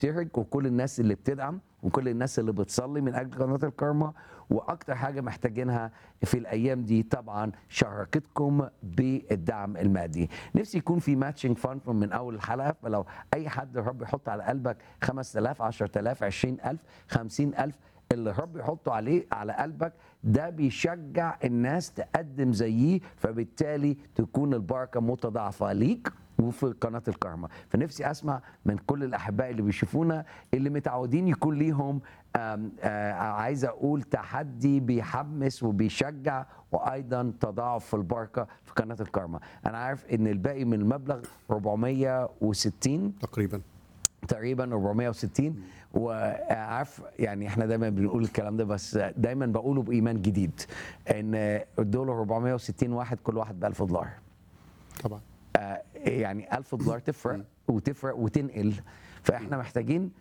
بتشترك وكل الناس اللي بتدعم وكل الناس اللي بتصلي من اجل قناه الكارما واكتر حاجه محتاجينها في الايام دي طبعا شراكتكم بالدعم المادي نفسي يكون في ماتشنج فاند من اول الحلقه فلو اي حد الرب يحط على قلبك 5000 10000 20000 50000 اللي الرب يحطه عليه على قلبك ده بيشجع الناس تقدم زيه فبالتالي تكون البركه متضاعفه ليك وفي قناه الكارما فنفسي اسمع من كل الاحباء اللي بيشوفونا اللي متعودين يكون ليهم آم، آه، عايز اقول تحدي بيحمس وبيشجع وايضا تضاعف في البركه في قناه الكارما انا عارف ان الباقي من المبلغ 460 تقريبا تقريبا 460 وعارف يعني احنا دايما بنقول الكلام ده بس دايما بقوله بايمان جديد ان دول 460 واحد كل واحد ب 1000 دولار طبعا آه، يعني 1000 دولار تفرق وتفرق وتنقل فاحنا محتاجين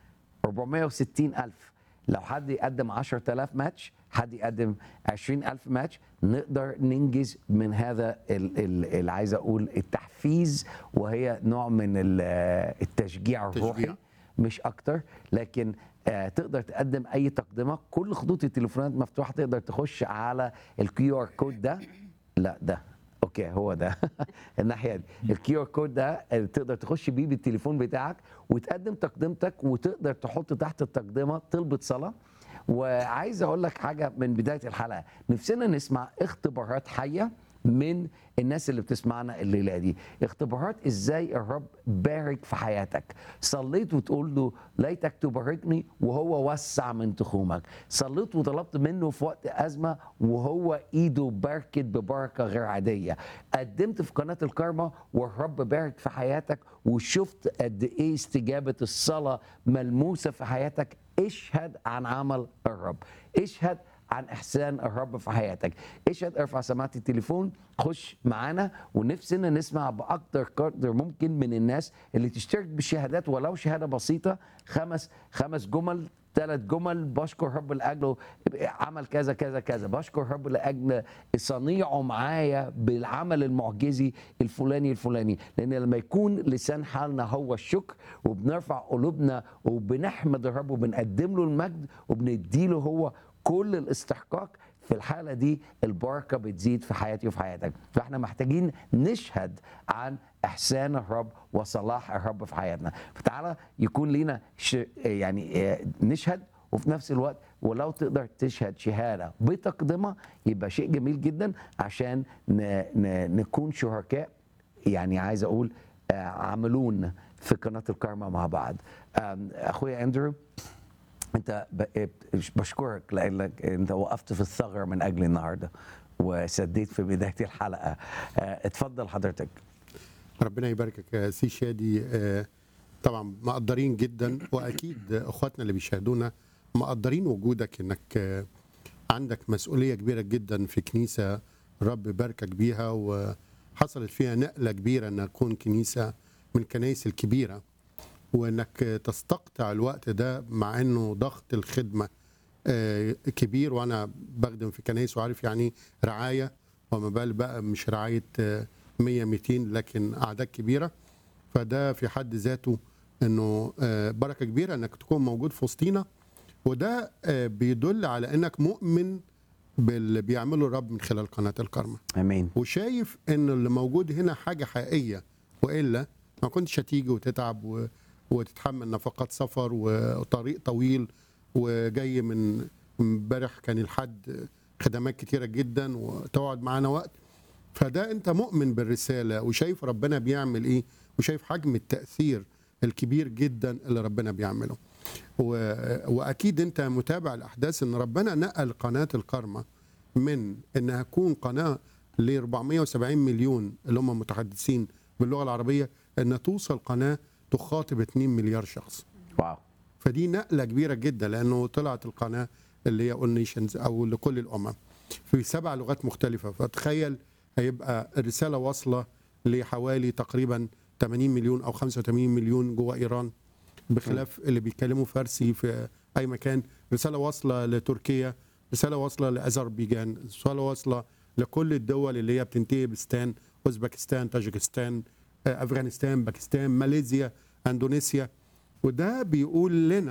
460 ألف لو حد يقدم 10000 ماتش حد يقدم 20000 ماتش نقدر ننجز من هذا ال- ال- اللي عايز اقول التحفيز وهي نوع من ال- التشجيع الروحي تشجيع. مش اكتر لكن آه تقدر تقدم اي تقدمه كل خطوط التليفونات مفتوحه تقدر تخش على الكيو ار كود ده لا ده اوكي هو ده الناحيه دي الكيو ار كود ده آه، تقدر تخش بيه بالتليفون بتاعك وتقدم تقدمتك وتقدر تحط تحت التقدمه طلبه صلاه وعايز اقول لك حاجه من بدايه الحلقه نفسنا نسمع اختبارات حيه من الناس اللي بتسمعنا الليله دي اختبارات ازاي الرب بارك في حياتك صليت وتقول له ليتك تباركني وهو وسع من تخومك صليت وطلبت منه في وقت ازمه وهو ايده باركت ببركه غير عاديه قدمت في قناه الكارما والرب بارك في حياتك وشفت قد ايه استجابه الصلاه ملموسه في حياتك اشهد عن عمل الرب اشهد عن احسان الرب في حياتك اشهد ارفع سماعه التليفون خش معانا ونفسنا نسمع باكتر قدر ممكن من الناس اللي تشترك بالشهادات ولو شهاده بسيطه خمس خمس جمل ثلاث جمل بشكر رب لاجله عمل كذا كذا كذا بشكر رب لاجل صنيعه معايا بالعمل المعجزي الفلاني الفلاني لان لما يكون لسان حالنا هو الشكر وبنرفع قلوبنا وبنحمد الرب وبنقدم له المجد وبنديله هو كل الاستحقاق في الحالة دي البركة بتزيد في حياتي وفي حياتك فاحنا محتاجين نشهد عن إحسان الرب وصلاح الرب في حياتنا فتعالى يكون لينا ش... يعني آه، نشهد وفي نفس الوقت ولو تقدر تشهد شهادة بتقدمة يبقى شيء جميل جدا عشان ن... ن... نكون شركاء يعني عايز أقول آه، عاملون في قناة الكارما مع بعض آم، أخويا أندرو انت ب- بشكرك لانك انت وقفت في الثغره من اجلي النهارده وسديت في بدايه الحلقه آه، اتفضل حضرتك ربنا يباركك يا سي شادي آه، طبعا مقدرين جدا واكيد اخواتنا اللي بيشاهدونا مقدرين وجودك انك آه، عندك مسؤوليه كبيره جدا في كنيسه الرب باركك بيها وحصلت فيها نقله كبيره انها تكون كنيسه من الكنائس الكبيره وانك تستقطع الوقت ده مع انه ضغط الخدمه آه، كبير وانا بخدم في كنايس وعارف يعني رعايه وما بال بقى مش رعايه آه، 100 200 لكن اعداد كبيره فده في حد ذاته انه آه، بركه كبيره انك تكون موجود في وسطينا وده آه، بيدل على انك مؤمن باللي بيعمله الرب من خلال قناه الكرمه امين وشايف ان اللي موجود هنا حاجه حقيقيه والا ما كنتش هتيجي وتتعب و... وتتحمل نفقات سفر وطريق طويل وجاي من امبارح كان الحد خدمات كتيره جدا وتقعد معانا وقت فده انت مؤمن بالرساله وشايف ربنا بيعمل ايه وشايف حجم التاثير الكبير جدا اللي ربنا بيعمله و... واكيد انت متابع الاحداث ان ربنا نقل قناه الكرمه من انها تكون قناه ل 470 مليون اللي هم متحدثين باللغه العربيه انها توصل قناه تخاطب 2 مليار شخص واو فدي نقله كبيره جدا لانه طلعت القناه اللي هي اول نيشنز او لكل الامم في سبع لغات مختلفه فتخيل هيبقى الرساله واصله لحوالي تقريبا 80 مليون او 85 مليون جوه ايران بخلاف اللي بيتكلموا فارسي في اي مكان رساله واصله لتركيا رساله واصله لاذربيجان رساله واصله لكل الدول اللي هي بتنتهي بستان اوزبكستان طاجكستان آه، افغانستان باكستان ماليزيا اندونيسيا وده بيقول لنا